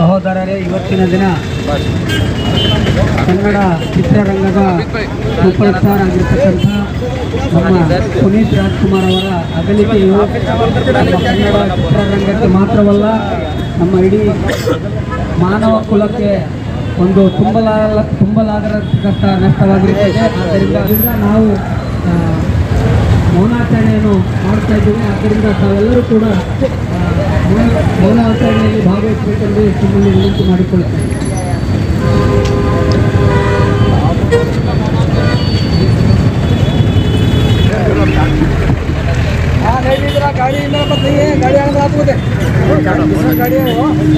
ಸಹೋದರರೇ ಇವತ್ತಿನ ದಿನ ಕನ್ನಡ ಚಿತ್ರರಂಗದ ಸೂಪರ್ ಸ್ಟಾರ್ ಆಗಿರ್ತಕ್ಕಂಥ ನಮ್ಮ ಪುನೀತ್ ರಾಜ್ಕುಮಾರ್ ಅವರ ಅಗಲಿಕೆಯು ನಮ್ಮ ಕನ್ನಡ ಚಿತ್ರರಂಗಕ್ಕೆ ಮಾತ್ರವಲ್ಲ ನಮ್ಮ ಇಡೀ ಮಾನವ ಕುಲಕ್ಕೆ ಒಂದು ತುಂಬಲಾರ ತುಂಬಲಾಗತಕ್ಕಂಥ ನಷ್ಟವಾಗಿರುತ್ತದೆ ಆದ್ದರಿಂದ ಇದರಿಂದ ನಾವು ಆ, ಮೌನಾಚರಣೆಯನ್ನು ಮಾಡ್ತಾ ಇದ್ದೀವಿ ಆದ್ದರಿಂದ ತಾವೆಲ್ಲರೂ ಕೂಡ ಆ, ಮೌನ ಮೌನಾಚರಣೆಯಲ್ಲಿ ಭಾಗವಹಿಸಬೇಕೆಂದು ನಿಮ್ಮಲ್ಲಿ ವಿನಂತಿ ಮಾಡಿಕೊಳ್ಳುತ್ತೇನೆ ಗಾಡಿ ಇಲ್ಲ ಮತ್ತೆ ಗಾಡಿ ಗಾಡಿ ಗಾಡಿ